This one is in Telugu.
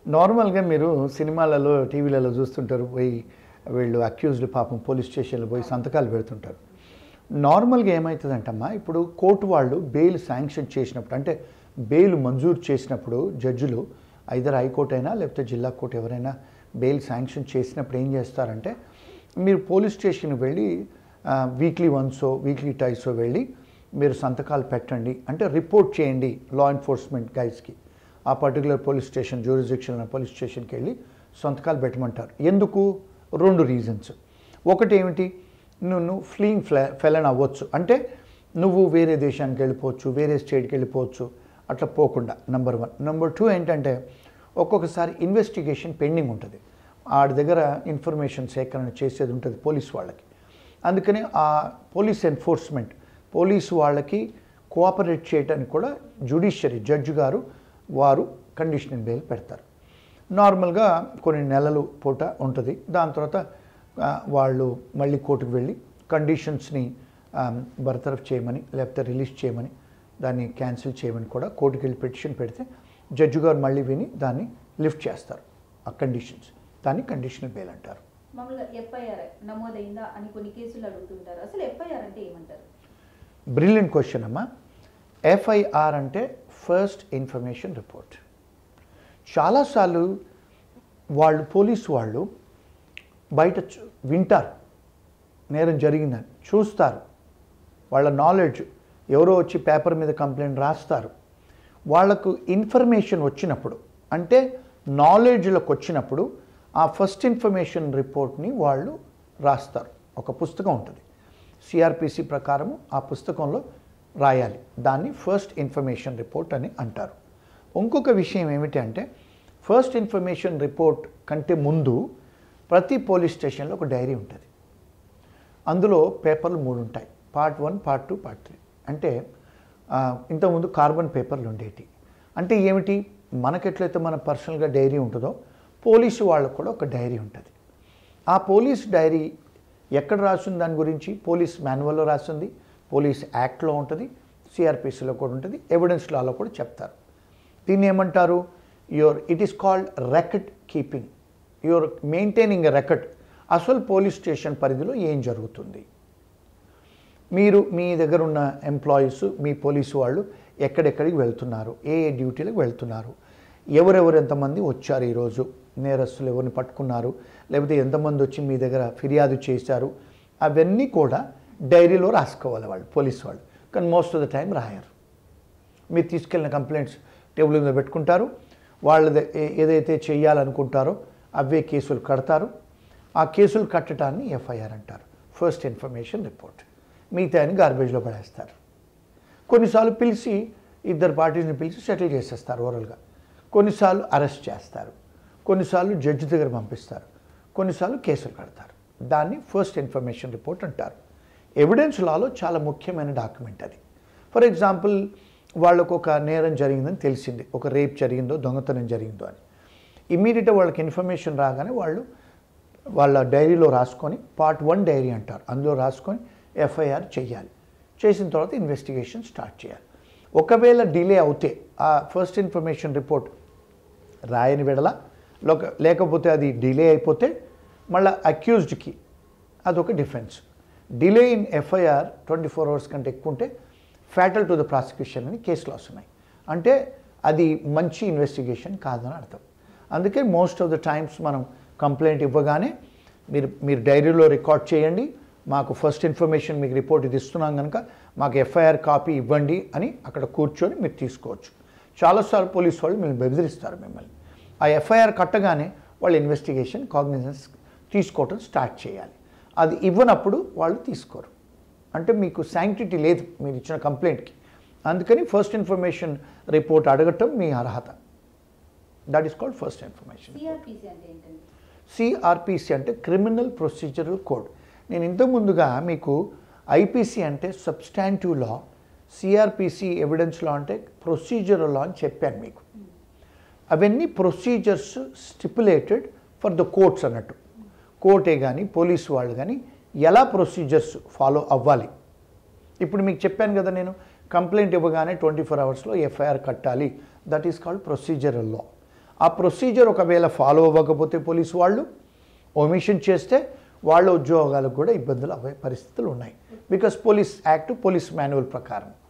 నార్మల్గా మీరు సినిమాలలో టీవీలలో చూస్తుంటారు పోయి వీళ్ళు అక్యూజ్డ్ పాపం పోలీస్ స్టేషన్లో పోయి సంతకాలు పెడుతుంటారు నార్మల్గా ఏమవుతుందంటమ్మా ఇప్పుడు కోర్టు వాళ్ళు బెయిల్ శాంక్షన్ చేసినప్పుడు అంటే బెయిల్ మంజూరు చేసినప్పుడు జడ్జిలు ఐదర్ హైకోర్టు అయినా లేకపోతే జిల్లా కోర్టు ఎవరైనా బెయిల్ శాంక్షన్ చేసినప్పుడు ఏం చేస్తారంటే మీరు పోలీస్ స్టేషన్కి వెళ్ళి వీక్లీ వన్సో వీక్లీ టైసో వెళ్ళి మీరు సంతకాలు పెట్టండి అంటే రిపోర్ట్ చేయండి లా ఎన్ఫోర్స్మెంట్ గైడ్స్కి ఆ particular police station jurisdiction police స్టేషన్కి వెళ్ళి సంతకాలు పెట్టమంటారు ఎందుకు రెండు రీజన్స్ ఒకటి ఏమిటి నువ్వు ఫ్లీయింగ్ ఫ్లె ఫెలన్ అవ్వచ్చు అంటే నువ్వు వేరే దేశానికి వెళ్ళిపోవచ్చు వేరే స్టేట్కి వెళ్ళిపోవచ్చు అట్లా పోకుండా నెంబర్ వన్ నెంబర్ టూ ఏంటంటే ఒక్కొక్కసారి ఇన్వెస్టిగేషన్ పెండింగ్ ఉంటుంది ఆడి దగ్గర ఇన్ఫర్మేషన్ సేకరణ చేసేది ఉంటుంది పోలీస్ వాళ్ళకి అందుకని ఆ పోలీస్ ఎన్ఫోర్స్మెంట్ పోలీసు వాళ్ళకి కోఆపరేట్ చేయడానికి కూడా జ్యుడిషియరీ జడ్జి గారు వారు కండిషనల్ బెయిల్ పెడతారు నార్మల్గా కొన్ని నెలలు పూట ఉంటుంది దాని తర్వాత ఆ, వాళ్ళు మళ్ళీ కోర్టుకు వెళ్ళి కండిషన్స్ని బర్తరఫ్ చేయమని లేకపోతే రిలీజ్ చేయమని దాన్ని క్యాన్సిల్ చేయమని కూడా కోర్టుకి వెళ్ళి పిటిషన్ పెడితే జడ్జి గారు మళ్ళీ విని దాన్ని లిఫ్ట్ చేస్తారు ఆ కండిషన్స్ దాన్ని కండిషనల్ బెయిల్ అంటారు మామూలుగా ఎఫ్ఐఆర్ నమోదైందా అని కొన్ని కేసులు అడుగుతుంటారు అసలు ఎఫ్ఐఆర్ అంటే ఏమంటారు బ్రిలియంట్ క్వశ్చన్ అమ్మా ఎఫ్ఐఆర్ అంటే ఫస్ట్ ఇన్ఫర్మేషన్ రిపోర్ట్ చాలాసార్లు వాళ్ళు పోలీసు వాళ్ళు బయట చూ- వింటారు నేరం జరిగిందని చూస్తారు వాళ్ళ నాలెడ్జ్ ఎవరో వచ్చి పేపర్ మీద కంప్లైంట్ రాస్తారు వాళ్ళకు ఇన్ఫర్మేషన్ వచ్చినప్పుడు అంటే నాలెడ్జ్లోకి వచ్చినప్పుడు ఆ ఫస్ట్ ఇన్ఫర్మేషన్ రిపోర్ట్ని వాళ్ళు రాస్తారు ఒక పుస్తకం ఉంటుంది సిఆర్పిసి ప్రకారము ఆ పుస్తకంలో రాయాలి దాన్ని ఫస్ట్ ఇన్ఫర్మేషన్ రిపోర్ట్ అని అంటారు ఇంకొక విషయం ఏమిటి అంటే ఫస్ట్ ఇన్ఫర్మేషన్ రిపోర్ట్ కంటే ముందు ప్రతి పోలీస్ స్టేషన్లో ఒక డైరీ ఉంటుంది అందులో పేపర్లు మూడు ఉంటాయి part one part two part three అంటే ఆ, ఇంతకుముందు కార్బన్ పేపర్లు ఉండేటి అంటే ఏమిటి మనకెట్లయితే మన పర్సనల్గా డైరీ ఉంటుందో పోలీసు వాళ్ళకు కూడా ఒక డైరీ ఉంటుంది ఆ పోలీస్ డైరీ ఎక్కడ రాసింది దాని గురించి పోలీస్ మాన్యువల్లో రాసింది పోలీస్ యాక్ట్లో ఉంటుంది సిఆర్పిసిలో కూడా ఉంటుంది ఎవిడెన్స్ లాలో కూడా చెప్తారు దీన్ని ఏమంటారు your it is called record keeping your maintaining a record అసలు పోలీస్ స్టేషన్ పరిధిలో ఏం జరుగుతుంది మీరు మీ దగ్గర ఉన్న ఎంప్లాయీస్ మీ పోలీసు వాళ్ళు ఎక్కడెక్కడికి వెళ్తున్నారు ఏ ఏ డ్యూటీలకు వెళ్తున్నారు ఎవరెవరు ఎంతమంది వచ్చారు ఈరోజు నేరస్తులు ఎవరిని పట్టుకున్నారు లేకపోతే ఎంతమంది వచ్చి మీ దగ్గర ఫిర్యాదు చేశారు అవన్నీ కూడా డైరీలో రాసుకోవాలి వాళ్ళు పోలీసు వాళ్ళు కానీ మోస్ట్ ఆఫ్ ద టైం రాయరు మీరు తీసుకెళ్ళిన కంప్లైంట్స్ టేబుల్ మీద పెట్టుకుంటారు వాళ్ళు ఏదైతే చేయాలనుకుంటారో అవే కేసులు కడతారు ఆ కేసులు కట్టడాన్ని ఎఫ్ఐఆర్ అంటారు ఫస్ట్ ఇన్ఫర్మేషన్ రిపోర్ట్ మిగతాని గార్బేజ్లో పడేస్తారు కొన్నిసార్లు పిలిచి ఇద్దరు పార్టీస్ని పిలిచి సెటిల్ చేసేస్తారు ఓవరాల్గా కొన్నిసార్లు అరెస్ట్ చేస్తారు కొన్నిసార్లు జడ్జి దగ్గర పంపిస్తారు కొన్నిసార్లు కేసులు కడతారు దాన్ని ఫస్ట్ ఇన్ఫర్మేషన్ రిపోర్ట్ అంటారు ఎవిడెన్స్ లాలో చాలా ముఖ్యమైన డాక్యుమెంట్ అది ఫర్ ఎగ్జాంపుల్ వాళ్ళకు ఒక నేరం జరిగిందని తెలిసింది ఒక రేప్ జరిగిందో దొంగతనం జరిగిందో అని ఇమ్మీడియట్గా వాళ్ళకి ఇన్ఫర్మేషన్ రాగానే వాళ్ళు వాళ్ళ డైరీలో రాసుకొని పార్ట్ వన్ డైరీ అంటారు అందులో రాసుకొని ఎఫ్ఐఆర్ చేయాలి చేసిన తర్వాత ఇన్వెస్టిగేషన్ స్టార్ట్ చేయాలి ఒకవేళ డిలే అవుతే ఆ ఫస్ట్ ఇన్ఫర్మేషన్ రిపోర్ట్ రాయని వెడల లోక లేకపోతే అది డిలే అయిపోతే మళ్ళీ అక్యూజ్డ్కి అదొక defence delay in FIR twenty four hours కంటే ఎక్కువ ఉంటే ఫ్యాటల్ టు ద ప్రాసిక్యూషన్ అని కేసులు వస్తున్నాయి అంటే అది మంచి ఇన్వెస్టిగేషన్ కాదని అర్థం అందుకే మోస్ట్ ఆఫ్ ద టైమ్స్ మనం కంప్లైంట్ ఇవ్వగానే మీరు మీరు డైరీలో రికార్డ్ చేయండి మాకు ఫస్ట్ ఇన్ఫర్మేషన్ మీకు రిపోర్ట్ ఇది ఇస్తున్నాం కనుక మాకు ఎఫ్ఐఆర్ కాపీ ఇవ్వండి అని అక్కడ కూర్చొని మీరు తీసుకోవచ్చు చాలాసార్లు పోలీసు వాళ్ళు మిమ్మల్ని బెదిరిస్తారు మిమ్మల్ని ఆ ఎఫ్ఐఆర్ కట్టగానే వాళ్ళు ఇన్వెస్టిగేషన్ కాగ్నిజెన్స్ తీసుకోవటం స్టార్ట్ చేయాలి అది ఇవ్వనప్పుడు వాళ్ళు తీసుకోరు అంటే మీకు శాంక్టిటీ లేదు మీరు ఇచ్చిన కంప్లైంట్కి అందుకని ఫస్ట్ ఇన్ఫర్మేషన్ రిపోర్ట్ అడగటం మీ అర్హత that is called first information CrPC అంటే ఏంటండి సిఆర్పిసి అంటే క్రిమినల్ ప్రొసీజరల్ కోడ్ నేను ఇంతకు ముందుగా మీకు ఐపీసీ అంటే substantive law CrPC evidence law అంటే ప్రొసీజరల్ లా అని చెప్పాను మీకు అవన్నీ procedures stipulated for the courts అన్నట్టు కోర్టే కానీ పోలీసు వాళ్ళు కానీ ఎలా ప్రొసీజర్స్ ఫాలో అవ్వాలి ఇప్పుడు మీకు చెప్పాను కదా నేను కంప్లైంట్ ఇవ్వగానే ట్వంటీ ఫోర్ అవర్స్లో ఎఫ్ఐఆర్ కట్టాలి that is called procedural law ఆ ప్రొసీజర్ ఒకవేళ ఫాలో అవ్వకపోతే పోలీసు వాళ్ళు ఒమిషన్ చేస్తే వాళ్ళ ఉద్యోగాలకు కూడా ఇబ్బందులు అవ్వే పరిస్థితులు ఉన్నాయి because police act police manual ప్రకారం